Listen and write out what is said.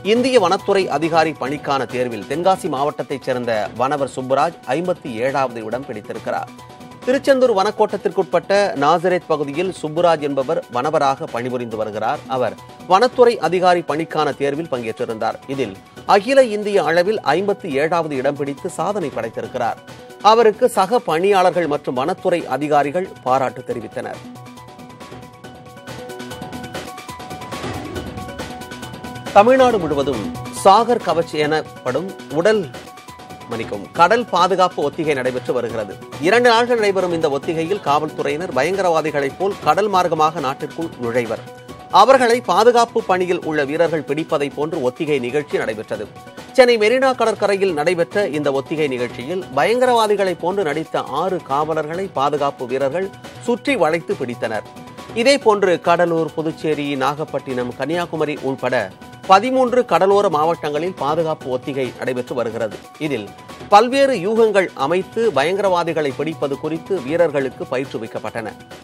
இந்திய வனத்துறை அதிகாரி பணிக்கான தேர்வில் தென்காசி மாவட்டத்தைச் சேர்ந்த வனவர் சுப்புராஜ் ஐம்பத்தி ஏழாவது இடம் பிடித்திருக்கிறார் திருச்செந்தூர் வனக்கோட்டத்திற்குட்பட்ட நாசரேத் பகுதியில் சுப்புராஜ் என்பவர் வனவராக பணிபுரிந்து வருகிறார் அவர் வனத்துறை அதிகாரி பணிக்கான தேர்வில் பங்கேற்றிருந்தார் இதில் அகில இந்திய அளவில் ஐம்பத்தி ஏழாவது இடம் பிடித்து சாதனை படைத்திருக்கிறார் அவருக்கு சக பணியாளர்கள் மற்றும் வனத்துறை அதிகாரிகள் பாராட்டு தெரிவித்தனர் தமிழ்நாடு முழுவதும் சாகர் கவச் எனப்படும் உடல் மன்னிக்கும் கடல் பாதுகாப்பு ஒத்திகை நடைபெற்று வருகிறது இரண்டு நாட்கள் நடைபெறும் இந்த ஒத்திகையில் காவல்துறையினர் பயங்கரவாதிகளைப் போல் கடல் மார்க்கமாக நாட்டிற்குள் நுழைவர் அவர்களை பாதுகாப்பு பணியில் உள்ள வீரர்கள் பிடிப்பதை போன்று ஒத்திகை நிகழ்ச்சி நடைபெற்றது சென்னை மெரினா கடற்கரையில் நடைபெற்ற இந்த ஒத்திகை நிகழ்ச்சியில் பயங்கரவாதிகளைப் போன்று நடித்த ஆறு காவலர்களை பாதுகாப்பு வீரர்கள் சுற்றி வளைத்து பிடித்தனர் இதேபோன்று கடலூர் புதுச்சேரி நாகப்பட்டினம் கன்னியாகுமரி உள்பட பதிமூன்று கடலோர மாவட்டங்களில் பாதுகாப்பு ஒத்திகை நடைபெற்று வருகிறது இதில் பல்வேறு யூகங்கள் அமைத்து பயங்கரவாதிகளை பிடிப்பது குறித்து வீரர்களுக்கு பயிற்றுவிக்கப்பட்டன